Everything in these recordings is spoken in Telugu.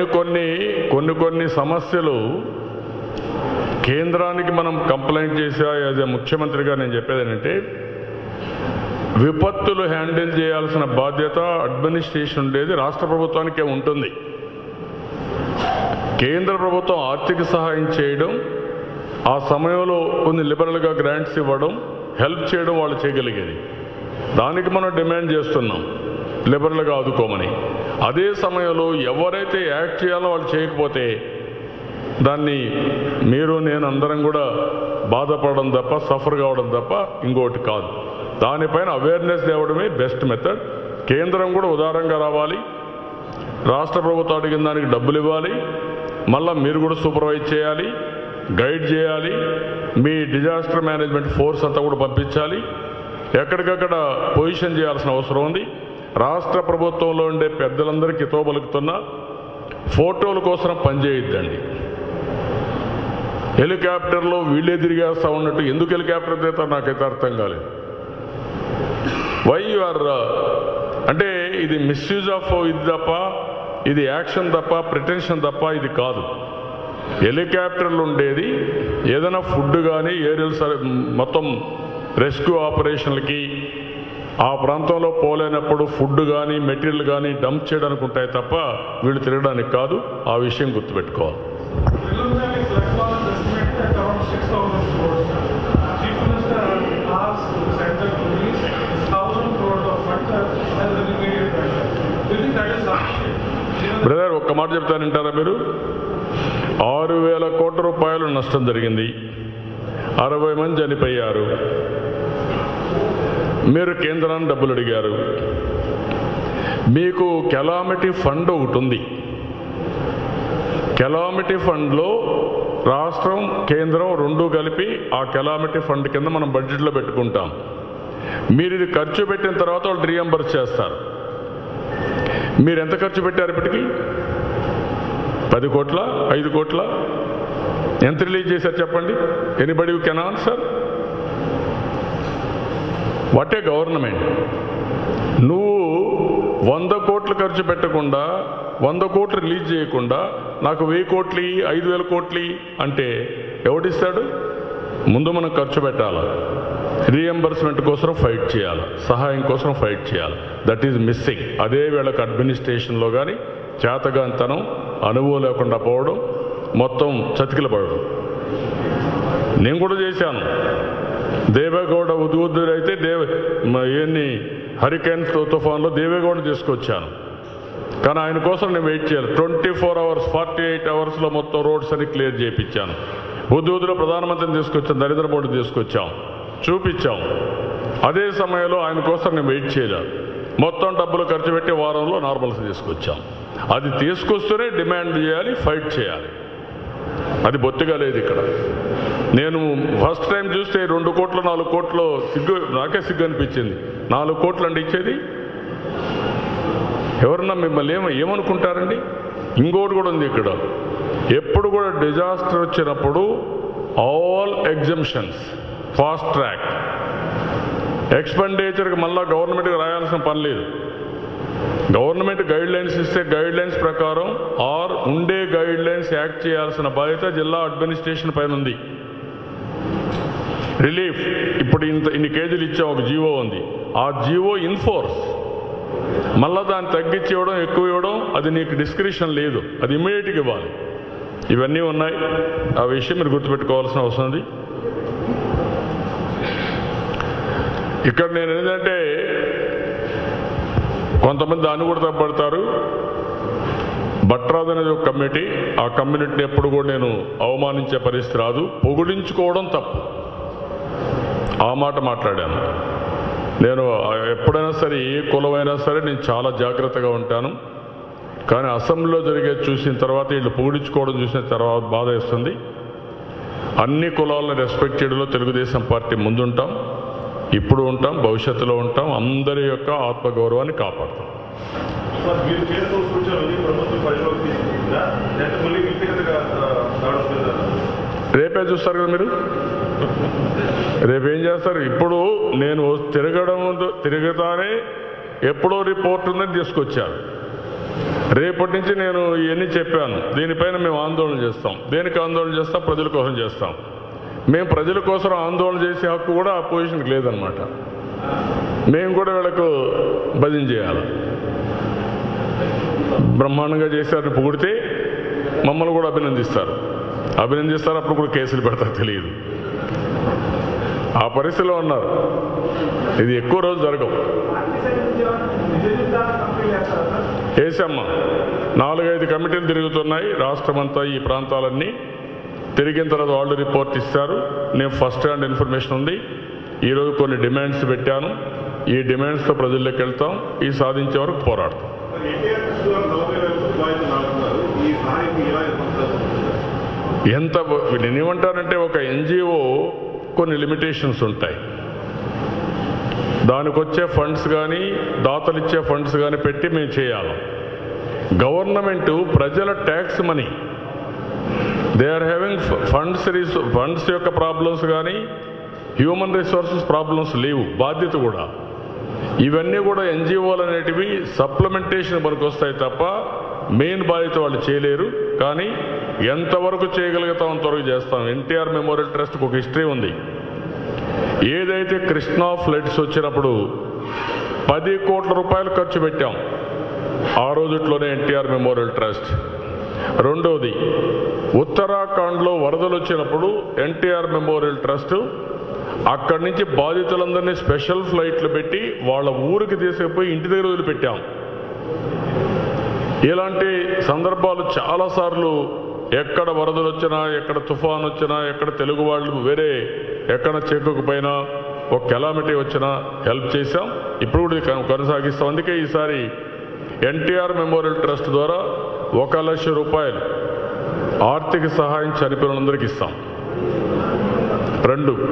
కొన్ని కొన్ని కొన్ని కొన్ని సమస్యలు కేంద్రానికి మనం కంప్లైంట్ చేసా యాజ్ ఎ ముఖ్యమంత్రిగా నేను చెప్పేది ఏంటంటే విపత్తులు హ్యాండిల్ చేయాల్సిన బాధ్యత అడ్మినిస్ట్రేషన్ ఉండేది రాష్ట్ర ప్రభుత్వానికే ఉంటుంది కేంద్ర ప్రభుత్వం ఆర్థిక సహాయం చేయడం ఆ సమయంలో కొన్ని లిబరల్గా గ్రాంట్స్ ఇవ్వడం హెల్ప్ చేయడం వాళ్ళు చేయగలిగేది దానికి మనం డిమాండ్ చేస్తున్నాం లిబరల్గా ఆదుకోమని అదే సమయంలో ఎవరైతే యాక్ట్ చేయాలో వాళ్ళు చేయకపోతే దాన్ని మీరు నేను అందరం కూడా బాధపడడం తప్ప సఫర్ కావడం తప్ప ఇంకోటి కాదు దానిపైన అవేర్నెస్ తేవడమే బెస్ట్ మెథడ్ కేంద్రం కూడా ఉదారంగా రావాలి రాష్ట్ర ప్రభుత్వం అడిగిన దానికి డబ్బులు ఇవ్వాలి మళ్ళా మీరు కూడా సూపర్వైజ్ చేయాలి గైడ్ చేయాలి మీ డిజాస్టర్ మేనేజ్మెంట్ ఫోర్స్ అంతా కూడా పంపించాలి ఎక్కడికక్కడ పొజిషన్ చేయాల్సిన అవసరం ఉంది రాష్ట్ర ప్రభుత్వంలో ఉండే పెద్దలందరికీ తోబలుకుతున్నా ఫోటోల కోసం పనిచేయొద్దండి హెలికాప్టర్లో వీళ్ళే తిరిగేస్తా ఉన్నట్టు ఎందుకు హెలికాప్టర్ తీస్తారు నాకైతే అర్థం కాలేదు వై ఆర్ అంటే ఇది మిస్యూజ్ ఆఫ్ ఇది తప్ప ఇది యాక్షన్ తప్ప ప్రిటెన్షన్ తప్ప ఇది కాదు హెలికాప్టర్లు ఉండేది ఏదైనా ఫుడ్ కానీ ఏరియల్ సర్ మొత్తం రెస్క్యూ ఆపరేషన్లకి ఆ ప్రాంతంలో పోలేనప్పుడు ఫుడ్ కానీ మెటీరియల్ కానీ డంప్ చేయడానికి ఉంటాయి తప్ప వీళ్ళు తిరగడానికి కాదు ఆ విషయం గుర్తుపెట్టుకోవాలి Preliminary flood loss estimated at around 6,000 crores. Chief Minister asked the center to release 1,000 crores of funds as as an immediate measure. Do you think that is sufficient? Given the brother ఒక్క మాట చెప్తానంటారా మీరు ఆరు వేల కోట్ల రూపాయలు నష్టం జరిగింది అరవై మంది చనిపోయారు మీరు కేంద్రాన్ని డబ్బులు అడిగారు మీకు కెలామిటీ ఫండ్ ఒకటి ఉంది కెలామిటీ ఫండ్లో రాష్ట్రం కేంద్రం రెండు కలిపి ఆ కెలామిటీ ఫండ్ కింద మనం బడ్జెట్లో పెట్టుకుంటాం మీరు ఇది ఖర్చు పెట్టిన తర్వాత వాళ్ళు రీఎంబర్స్ చేస్తారు మీరు ఎంత ఖర్చు పెట్టారు ఇప్పటికి పది కోట్ల ఐదు కోట్ల ఎంత రిలీజ్ చేశారు చెప్పండి anybody can answer what a government నువ్వు వంద కోట్లు ఖర్చు పెట్టకుండా వంద కోట్లు రిలీజ్ చేయకుండా నాకు వెయ్యి కోట్లు ఇయ్యి, ఐదు వేల కోట్లు ఇయ్యి అంటే ఎవడిస్తాడు ముందు మనం ఖర్చు పెట్టాలా రీఎంబర్స్మెంట్ కోసం ఫైట్ చేయాలి సహాయం కోసం ఫైట్ చేయాలి దట్ ఈజ్ మిస్సింగ్ అదే వీళ్ళకి అడ్మినిస్ట్రేషన్లో కానీ చేతగాంతనం అనుభవం లేకుండా పోవడం మొత్తం చతికిలపడడం నేను కూడా చేశాను దేవేగౌడ ఉద్యోగులైతే దేవ మ- ఇవన్నీ హరికేన్ తుఫాన్లో దేవేగౌడ తీసుకొచ్చాను కానీ ఆయన కోసం నేను వెయిట్ చేయాలి twenty four hours forty eight అవర్స్లో మొత్తం రోడ్స్ అని క్లియర్ చేయించాను ఉద్యోగులు ప్రధానమంత్రిని తీసుకొచ్చాం నరేంద్ర మోడీ తీసుకొచ్చాం చూపించాం అదే సమయంలో ఆయన కోసం నేను వెయిట్ చేయలేదు మొత్తం డబ్బులు ఖర్చు పెట్టి వారంలో నార్మల్స్ తీసుకొచ్చాం అది తీసుకొస్తూనే డిమాండ్ చేయాలి ఫైట్ చేయాలి అది బొత్తిగా లేదు ఇక్కడ నేను ఫస్ట్ టైం చూస్తే రెండు కోట్లు నాలుగు కోట్లు సిగ్గు నాకే సిగ్గు అనిపించింది నాలుగు కోట్లు అండి ఇచ్చేది ఎవరన్నా మిమ్మల్ని ఏమ ఏమనుకుంటారండి ఇంకోటి కూడా ఉంది ఇక్కడ ఎప్పుడు కూడా డిజాస్టర్ వచ్చినప్పుడు ఆల్ ఎగ్జంప్షన్స్ ఫాస్ట్ ట్రాక్ ఎక్స్పెండిచర్కి మళ్ళా గవర్నమెంట్కి రాయాల్సిన పని లేదు గవర్నమెంట్ గైడ్ లైన్స్ ఇస్తే గైడ్ లైన్స్ ప్రకారం ఆర్ ఉండే గైడ్ లైన్స్ యాక్ట్ చేయాల్సిన బాధ్యత జిల్లా అడ్మినిస్ట్రేషన్ పైన ఉంది రిలీఫ్ ఇప్పుడు ఇంత ఇన్ని కేజీలు ఇచ్చాం ఒక జీవో ఉంది ఆ జీవో ఇన్ఫోర్స్ మళ్ళా దాన్ని తగ్గించి ఇవ్వడం ఎక్కువ ఇవ్వడం అది నీకు డిస్క్రిప్షన్ లేదు అది ఇమ్మీడియట్గా ఇవ్వాలి ఇవన్నీ ఉన్నాయి ఆ విషయం మీరు గుర్తుపెట్టుకోవాల్సిన అవసరం ఉంది ఇక్కడ నేను ఏంటంటే కొంతమంది దాన్ని కూడా తప్పడతారు భట్రాజ్ అనేది ఒక కమిటీ ఆ కమ్యూనిటీని ఎప్పుడు కూడా నేను అవమానించే పరిస్థితి రాదు పొగిడించుకోవడం తప్పు ఆ మాట మాట్లాడాను నేను ఎప్పుడైనా సరే ఏ కులమైనా సరే నేను చాలా జాగ్రత్తగా ఉంటాను కానీ అసెంబ్లీలో జరిగే చూసిన తర్వాత వీళ్ళు పొగిడించుకోవడం చూసిన తర్వాత బాధ వేస్తుంది అన్ని కులాలను రెస్పెక్ట్ చేయడంలో తెలుగుదేశం పార్టీ ముందుంటాం ఇప్పుడు ఉంటాం భవిష్యత్తులో ఉంటాం అందరి యొక్క ఆత్మగౌరవాన్ని కాపాడుతాం సార్ మీరు చేస్తున్న సూచనలు ప్రభుత్వం పరిధిలోకి తీసుకుంటుందా లేకపోతే మళ్ళీ వ్యక్తిగతంగా దాడులు పెడతారా రేపే చూస్తారు కదా మీరు రేపు ఏం చేస్తారు ఇప్పుడు నేను తిరగడం తిరుగుతానే ఎప్పుడో రిపోర్ట్ ఉందని తీసుకొచ్చాను రేపటి నుంచి నేను ఇవన్నీ చెప్పాను దీనిపైన మేము ఆందోళన చేస్తాం దేనికి ఆందోళన చేస్తాం ప్రజల కోసం చేస్తాం మేము ప్రజల కోసం ఆందోళన చేసే హక్కు కూడా ఆ పొజిషన్కి లేదనమాట మేము కూడా వీళ్ళకు భజన చేయాలి బ్రహ్మాండంగా చేశారని పొగిడితే మమ్మల్ని కూడా అభినందిస్తారు అభినందిస్తారు అప్పుడు కూడా కేసులు పెడతారు తెలియదు ఆ పరిస్థితిలో ఉన్నారు ఇది ఎక్కువ రోజు జరగవు వేసమ్మా నాలుగైదు కమిటీలు తిరుగుతున్నాయి రాష్ట్రమంతా ఈ ప్రాంతాలన్నీ తిరిగిన తర్వాత వాళ్ళు రిపోర్ట్ ఇస్తారు నేను ఫస్ట్ హ్యాండ్ ఇన్ఫర్మేషన్ ఉంది ఈరోజు కొన్ని డిమాండ్స్ పెట్టాను ఈ డిమాండ్స్తో ప్రజల్లోకి వెళ్తాం ఈ సాధించే వరకు పోరాడతాం ఎన్టీఆర్ కృష్ణ గారు నలభై వేల మంది బాధితులు నాకున్నారు ఈ సహాయం ఎలా కొనసాగుతుంది ఎంత నేనేమంటానంటే ఒక ఎన్జిఓ కొన్ని లిమిటేషన్స్ ఉంటాయి దానికి వచ్చే ఫండ్స్ కానీ దాతలు ఇచ్చే ఫండ్స్ కానీ పెట్టి మేము చేయాలి గవర్నమెంట్ ప్రజల tax money they are having funds funds యొక్క ప్రాబ్లమ్స్ కానీ హ్యూమన్ రిసోర్సెస్ ప్రాబ్లమ్స్ లేవు బాధ్యత కూడా ఇవన్నీ కూడా ఎన్జిఓలు అనేటివి సప్లిమెంటేషన్ మనకు వస్తాయి తప్ప మెయిన్ బాధ్యత వాళ్ళు చేయలేరు కానీ ఎంతవరకు చేయగలుగుతాం అంతవరకు చేస్తాం ఎన్టీఆర్ మెమోరియల్ ట్రస్ట్కి ఒక హిస్టరీ ఉంది ఏదైతే కృష్ణా ఫ్లడ్స్ వచ్చినప్పుడు పది కోట్ల రూపాయలు ఖర్చు పెట్టాం ఆ రోజుట్లోనే ఎన్టీఆర్ మెమోరియల్ ట్రస్ట్ రెండోది ఉత్తరాఖండ్లో వరదలు వచ్చినప్పుడు ఎన్టీఆర్ మెమోరియల్ ట్రస్ట్ అక్కడి నుంచి బాధితులందరినీ స్పెషల్ ఫ్లైట్లు పెట్టి వాళ్ళ ఊరికి తీసుకుపోయి ఇంటి దగ్గర వదిలిపెట్టాం ఇలాంటి సందర్భాలు చాలాసార్లు ఎక్కడ వరదలు వచ్చినా ఎక్కడ తుఫాన్ వచ్చినా ఎక్కడ తెలుగు వాళ్ళు వేరే ఎక్కడ చెక్కుకుపోయినా ఒక కెలామిటీ వచ్చినా హెల్ప్ చేశాం ఇప్పుడు కూడా ఇది కొన- కొనసాగిస్తాం అందుకే ఈసారి ఎన్టీఆర్ మెమోరియల్ ట్రస్ట్ ద్వారా ఒక లక్ష రూపాయలు ఆర్థిక సహాయం చనిపోయినందరికీ ఇస్తాం రెండు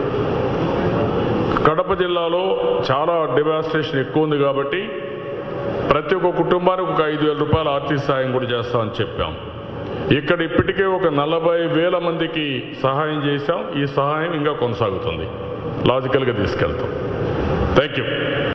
కడప జిల్లాలో చాలా డివాస్టేషన్ ఎక్కువ ఉంది కాబట్టి ప్రతి ఒక్క కుటుంబానికి ఒక ఐదు వేల రూపాయల ఆర్థిక సహాయం కూడా చేస్తామని చెప్పాం ఇక్కడ ఇప్పటికే ఒక నలభై వేల మందికి సహాయం చేశాం ఈ సహాయం ఇంకా కొనసాగుతుంది లాజికల్గా తీసుకెళ్తాం థ్యాంక్ యూ